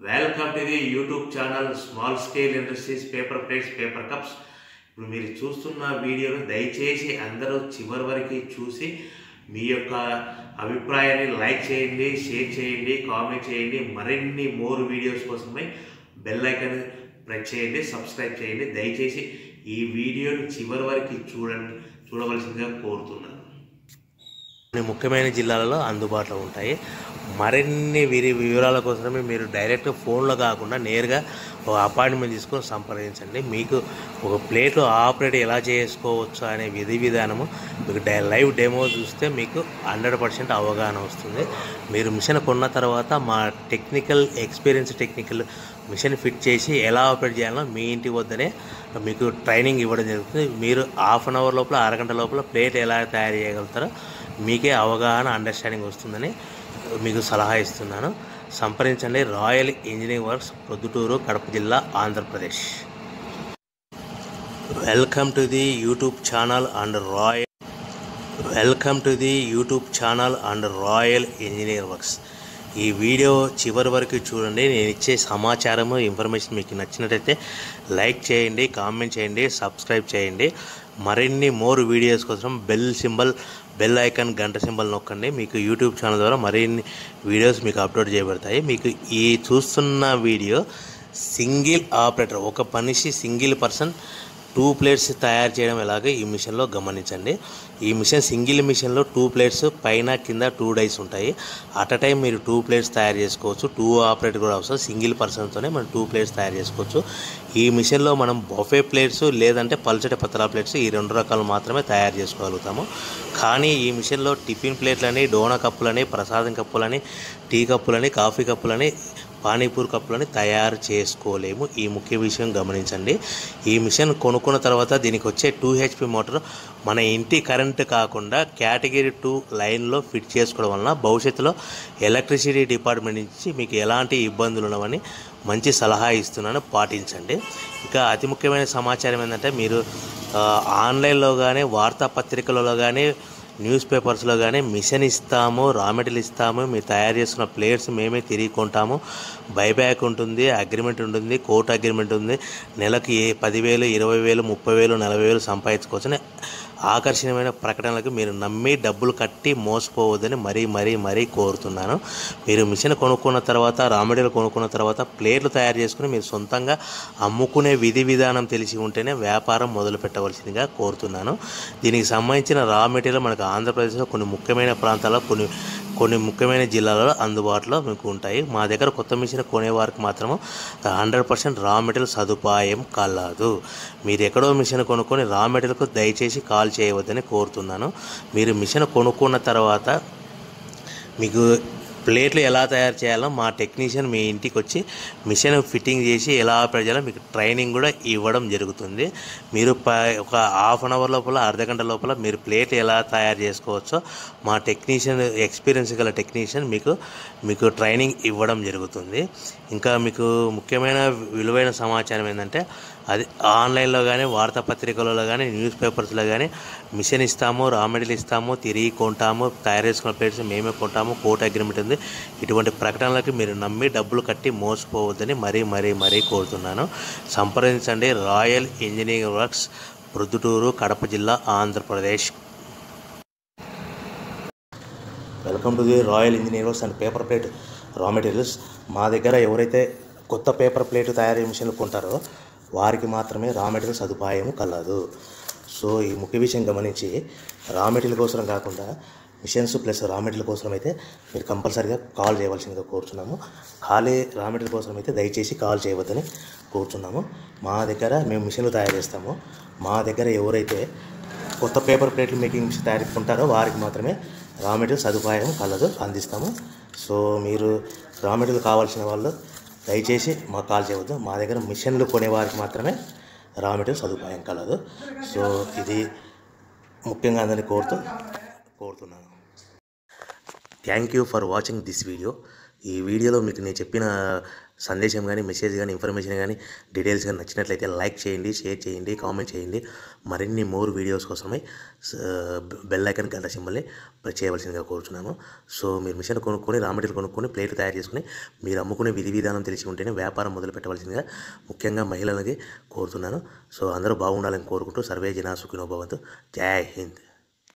welcome to the YouTube channel small scale industries paper plates paper cups ఇప్పుడు మీరు చూస్తున్న వీడియోను దయచేసి అందరూ చివరి వరకు చూసి మీ యొక్క అభిప్రాయాన్ని లైక్ చేయండి షేర్ చేయండి కామెంట్ చేయండి మరిన్ని మోర్ వీడియోస్ కోసమై బెల్ ఐకాన్ ప్రెస్ చేయండి సబ్స్క్రైబ్ చేయండి దయచేసి ఈ వీడియోని చివరి వరకు చూడండి చూడవలసిందిగా కోరుతున్నాను కొన్ని ముఖ్యమైన జిల్లాలలో అందుబాటులో ఉంటాయి మరిన్ని వీరి వివరాల కోసమే మీరు డైరెక్ట్ ఫోన్లో కాకుండా నేరుగా ఒక అపాయింట్మెంట్ తీసుకొని సంప్రదించండి మీకు ఒక ప్లేట్ ఆపరేట్ ఎలా చేసుకోవచ్చు అనే విధి విధానము మీకు డై లైవ్ డెమో చూస్తే మీకు హండ్రెడ్ పర్సెంట్ అవగాహన వస్తుంది మీరు మిషన్ కొన్న తర్వాత మా technical experience technical machine fit చేసి ఎలా ఆపరేట్ చేయాలో మీ ఇంటి వద్దనే మీకు ట్రైనింగ్ ఇవ్వడం జరుగుతుంది మీరు హాఫ్ అన్ అవర్ లోపల అరగంట లోపల ప్లేట్ ఎలా తయారు చేయగలుగుతారో మీకే అవగాహన అండర్స్టాండింగ్ వస్తుందని మీకు సలహా ఇస్తున్నాను సంప్రదించండి royal engineering works Proddatur Kadapa జిల్లా Andhra Pradesh welcome to the YouTube channel and royal welcome to the YouTube channel and royal engineer works ఈ వీడియో చివరి వరకు చూడండి నేను ఇచ్చే సమాచారము ఇన్ఫర్మేషన్ మీకు నచ్చినట్టయితే లైక్ చేయండి కామెంట్ చేయండి సబ్స్క్రైబ్ చేయండి మరిన్ని మోర్ వీడియోస్ కోసం బెల్ సింబల్ బెల్ ఐకాన్ గంట సింబల్ నొక్కండి మీకు యూట్యూబ్ ఛానల్ ద్వారా మరిన్ని వీడియోస్ మీకు అప్లోడ్ చేయబడతాయి మీకు ఈ చూస్తున్న వీడియో సింగిల్ ఆపరేటర్ ఒక మనిషి సింగిల్ పర్సన్ టూ ప్లేట్స్ తయారు చేయడం ఎలాగో ఈ మిషన్లో గమనించండి ఈ మిషన్ సింగిల్ మిషన్లో టూ ప్లేట్స్ పైన కింద టూ డైస్ ఉంటాయి అట్ అ టైం మీరు టూ ప్లేట్స్ తయారు చేసుకోవచ్చు టూ ఆపరేట్ కూడా అవసరం సింగిల్ పర్సన్తోనే మనం టూ ప్లేట్స్ తయారు చేసుకోవచ్చు ఈ మిషన్లో మనం బొఫే ప్లేట్స్ లేదంటే పల్చటి పతలా ప్లేట్స్ ఈ రెండు రకాలు మాత్రమే తయారు చేసుకోగలుగుతాము కానీ ఈ మిషన్లో టిఫిన్ ప్లేట్లని డోనా కప్పులని ప్రసాదం కప్పులని టీ కప్పులని కాఫీ కప్పులని పానీపూర్ కప్పులని తయారు చేసుకోలేము ఈ ముఖ్య విషయం గమనించండి ఈ మిషన్ కొనుక్కున్న తర్వాత దీనికి వచ్చే టూ హెచ్పి మోటార్ మన ఇంటి కరెంట్ కాకుండా కేటగిరీ టూ లైన్లో ఫిట్ చేసుకోవడం వలన భవిష్యత్తులో ఎలక్ట్రిసిటీ డిపార్ట్మెంట్ నుంచి మీకు ఎలాంటి ఇబ్బందులు ఉన్నవని మంచి సలహా ఇస్తున్నాను పాటించండి ఇంకా అతి ముఖ్యమైన సమాచారం ఏంటంటే మీరు ఆ, ఆన్లైన్లో కానీ వార్తాపత్రికలలో కానీ న్యూస్ పేపర్స్లో కానీ మిషన్ ఇస్తాము రా మెటీరియల్ ఇస్తాము మీరు తయారు చేసుకున్న ప్లేయర్స్ మేమే తిరిగి కొంటాము బైబ్యాక్ ఉంటుంది అగ్రిమెంట్ ఉంటుంది కోర్టు అగ్రిమెంట్ ఉంది నెలకి ఏ పదివేలు ఇరవై వేలు ముప్పై వేలు నలభై వేలు సంపాదించుకోవచ్చని ఆకర్షణీయమైన ప్రకటనలకు మీరు నమ్మి డబ్బులు కట్టి మోసపోవద్దని మరీ మరీ మరీ కోరుతున్నాను మీరు మిషన్ కొనుక్కున్న తర్వాత రా మెటీరియల్ కొనుక్కున్న తర్వాత ప్లేట్లు తయారు చేసుకుని మీరు సొంతంగా అమ్ముకునే విధి విధానం తెలిసి ఉంటేనే వ్యాపారం మొదలు పెట్టవలసిందిగా కోరుతున్నాను దీనికి సంబంధించిన రా మెటీరియల్ మనకు ఆంధ్రప్రదేశ్లో కొన్ని ముఖ్యమైన ప్రాంతాల్లో కొన్ని కొన్ని ముఖ్యమైన జిల్లాలలో అందుబాటులో మీకు ఉంటాయి మా దగ్గర కొత్త మిషన్ కొనేవారికి మాత్రము హండ్రెడ్ పర్సెంట్ రా మెటీరియల్ సదుపాయం కలదు మీరు ఎక్కడో మిషన్ కొనుక్కొని రా మెటీరియల్కు దయచేసి కాల్ చేయవద్దని కోరుతున్నాను మీరు మిషన్ కొనుక్కున్న తర్వాత మీకు ప్లేట్లు ఎలా తయారు చేయాలో మా టెక్నీషియన్ మీ ఇంటికి వచ్చి మిషన్ ఫిట్టింగ్ చేసి ఎలా ఆపరేట్ చేయాలో మీకు ట్రైనింగ్ కూడా ఇవ్వడం జరుగుతుంది మీరు ప ఒక హాఫ్ అన్ అవర్ లోపల అర్ధ గంట లోపల మీరు ప్లేట్ ఎలా తయారు చేసుకోవచ్చో మా టెక్నీషియన్ ఎక్స్పీరియన్స్ గల టెక్నీషియన్ మీకు మీకు ట్రైనింగ్ ఇవ్వడం జరుగుతుంది ఇంకా మీకు ముఖ్యమైన విలువైన సమాచారం ఏంటంటే అది ఆన్లైన్లో కానీ వార్తాపత్రికలలో కానీ న్యూస్ పేపర్స్లో కానీ మిషన్ ఇస్తాము రా మెటీరియల్ ఇస్తాము తిరిగి కొంటాము తయారు చేసుకున్న ప్లేట్స్ మేమే కొంటాము కోర్టు అగ్రిమెంట్ ఉంది ఇటువంటి ప్రకటనలకు మీరు నమ్మి డబ్బులు కట్టి మోసపోవద్దని మరీ మరీ మరీ కోరుతున్నాను సంప్రదించండి royal engineering works Proddatur Kadapa జిల్లా Andhra Pradesh welcome to the royal engineer works and paper plate raw materials మా దగ్గర ఎవరైతే కొత్త పేపర్ ప్లేట్ తయారీ మిషన్లు కొంటారో వారికి మాత్రమే రా మెటీరియల్ సదుపాయం కలదు సో ఈ ముఖ్య విషయం గమనించి రా మెటీరియల్ కోసం కాకుండా మిషన్స్ ప్లస్ రా మెటీరియల్ కోసం అయితే మీరు కంపల్సరీగా కాల్ చేయవలసిందిగా కోరుతున్నాము ఖాళీ రా మెటీరియల్ కోసం అయితే దయచేసి కాల్ చేయవద్దని కోరుతున్నాము మా దగ్గర మేము మిషన్లు తయారు చేస్తాము మా దగ్గర ఎవరైతే కొత్త పేపర్ ప్లేట్లు మేకింగ్ మిషన్ తయారు కొంటారో వారికి మాత్రమే రా మెటీరియల్ సదుపాయం కలదు అందిస్తాము సో మీరు రా మెటీరియల్ కావాల్సిన వాళ్ళు దయచేసి మాకు కాల్ చేయవద్దు మా దగ్గర మిషన్లు కొనే వారికి మాత్రమే రా మెటీరియల్ సదుపాయం కలదు సో ఇది ముఖ్యంగా అందరినీ కోరుతూ కోరుతున్నాను thank you for watching this video ఈ వీడియోలో మీకు నేను చెప్పిన సందేశం కానీ మెసేజ్ కానీ ఇన్ఫర్మేషన్ కానీ డీటెయిల్స్ కానీ నచ్చినట్లయితే లైక్ చేయండి షేర్ చేయండి కామెంట్ చేయండి మరిన్ని మోర్ వీడియోస్ కోసమై బెల్ ఐకన్ గంట సింబల్ని ప్రెస్ చేయవలసిందిగా కోరుతున్నాను సో మీరు మిషన్ కొనుక్కొని రా మెటీరియల్ కొనుక్కొని ప్లేట్లు తయారు చేసుకుని మీరు అమ్ముకునే విధి విధానం తెలిసి ఉంటేనే వ్యాపారం మొదలు పెట్టవలసిందిగా ముఖ్యంగా మహిళలకి కోరుతున్నాను సో అందరూ బాగుండాలని కోరుకుంటూ సర్వే జనా సుఖినో భవంతు జై హింద్